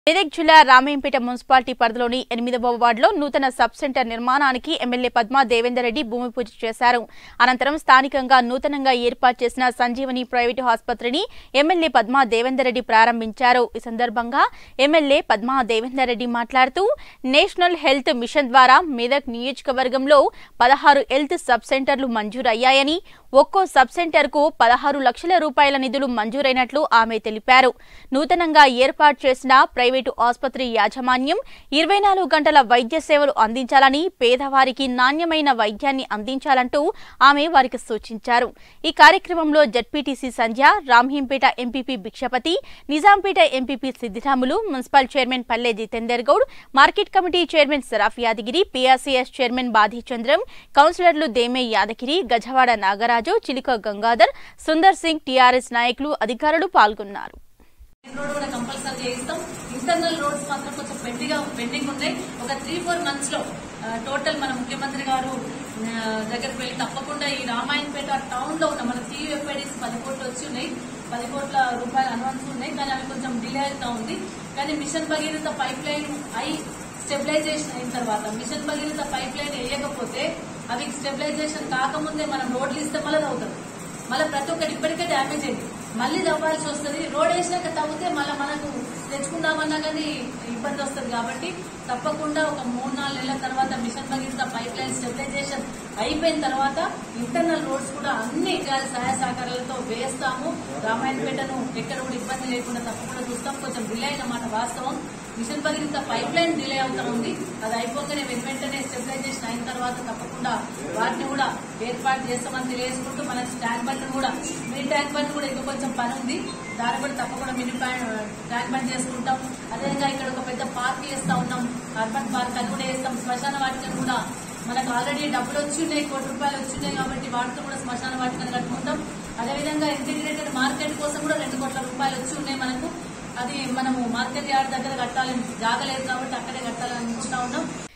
మెదక్ జిల్లా రామేంపేట మున్సిపాలిటీ పరిధిలోని ఎనిమిదవ వార్డులో నూతన సబ్ సెంటర్ నిర్మాణానికి ఎమ్మెల్యే పద్మా దేవేందర్ రెడ్డి భూమి పూజ చేశారు అనంతరం స్థానికంగా నూతనంగా ఏర్పాటు చేసిన సంజీవని ప్రైవేటు ఆసుపత్రిని ఎమ్మెల్యే పద్మా దేవేందర్ రెడ్డి ప్రారంభించారు ఈ సందర్భంగా ఎమ్మెల్యే పద్మా దేవేందర్ రెడ్డి మాట్లాడుతూ నేషనల్ హెల్త్ మిషన్ ద్వారా మెదక్ నియోజకవర్గంలో పదహారు హెల్త్ సబ్ సెంటర్లు మంజూరయ్యాయని ఒక్కో సబ్ సెంటర్కు పదహారు లక్షల రూపాయల నిధులు మంజూరైనట్లు ఆమె తెలిపారు నూతనంగా ఏర్పాటు చేసిన ప్రైవేటు ఆసుపత్రి యాజమాన్యం ఇరవై నాలుగు గంటల వైద్య సేవలు అందించాలని పేదవారికి నాణ్యమైన వైద్యాన్ని అందించాలంటూ ఆమె వారికి సూచించారు ఈ కార్యక్రమంలో ZPTC Sandhya Ramayampet MPP Bhikshapathi Nizampet MPP Siddiramulu municipal chairman Palle Jitender Goud market committee chairman Saraf Yadagiri PRCS chairman Badhichandram కౌన్సిలర్లు దేమే యాదగిరి గజవాడ నాగరాజు చిలిక గంగాధర్ సుందర్ సింగ్ టీఆర్ఎస్ నాయకులు అధికారులు పాల్గొన్నారు రోడ్ కూడా కంపల్సరీ చేయిస్తాం ఇంటర్నల్ రోడ్స్ మాత్రం కొంచెం పెండింగ్ పెండింగ్ ఉన్నాయి ఒక త్రీ ఫోర్ మంత్స్ లో ఆ, టోటల్ మన ముఖ్యమంత్రి గారు ఆ, దగ్గరికి వెళ్ళి తప్పకుండా ఈ రామాయణపేట టౌన్ లో ఉన్న మన టీయూఎఫ్ఐడీస్ పది కోట్లు వచ్చి ఉన్నాయి పది కోట్ల రూపాయల అడ్వాన్స్ ఉన్నాయి కానీ అవి కొంచెం డిలే అవుతా ఉంది కానీ మిషన్ భగీరథ పైప్ లైన్ అయి స్టెబిలైజేషన్ అయిన తర్వాత మిషన్ భగీరథ పైప్ లైన్ వేయకపోతే అవి స్టెబిలైజేషన్ కాకముందే మనం రోడ్లు ఇస్తే మళ్ళీ అవుతాం మళ్ళీ ప్రతి ఒక్కటి ఇప్పటికే డ్యామేజ్ అయింది మళ్ళీ తవ్వాల్సి వస్తుంది రోడ్ వేసినాక తవ్వితే మళ్ళీ మనకు తెచ్చుకుందామన్నా కానీ ఇబ్బంది వస్తుంది కాబట్టి తప్పకుండా ఒక మూడు నాలుగు నెలల తర్వాత mission Bhagiratha pipeline stabilisation అయిపోయిన తర్వాత ఇంటర్నల్ రోడ్స్ కూడా అన్ని ఇతర సహాయ సహకారాలతో వేస్తాము రామాయణపేటను ఎక్కడ కూడా ఇబ్బంది లేకుండా తప్పకుండా చూస్తాం కొంచెం డిలే అయిన మాట వాస్తవం mission Bhagiratha pipeline delay అవుతా ఉంది అది అయిపోగానే వెను వెంటనే స్టెబిలైజేషన్ అయిన తర్వాత తప్పకుండా వాటిని కూడా ఏర్పాటు చేస్తామని తెలియజేసుకుంటూ మన ట్యాంక్ బండ్ కూడా మినీ ట్యాంక్ బండ్ కూడా ఇంకా కొంచెం పని ఉంది దాన్ని కూడా తప్పకుండా మినీ ప్యాన్- ట్యాంక్ బండ్ చేసుకుంటాం అదేవిధంగా ఇక్కడ ఒక పెద్ద పార్క్ చేస్తా ఉన్నాం అర్బన్ పార్క్ అది కూడా వేస్తాం శ్మశాన వాటికను కూడా మనకు ఆల్రెడీ డబ్బులు వచ్చి ఉన్నాయి కోటి రూపాయలు వచ్చి ఉన్నాయి కాబట్టి వాటితో కూడా శ్మశాన వాటికను కట్టుకుంటాం అదేవిధంగా ఇంటిగ్రేటెడ్ మార్కెట్ కోసం కూడా రెండు కోట్ల రూపాయలు వచ్చి ఉన్నాయి మనకు అది మనము మార్కెట్ యార్డ్ దగ్గర కట్టాలని జాగలేదు కాబట్టి అక్కడే కట్టాలని అనుకుంటా ఉన్నాం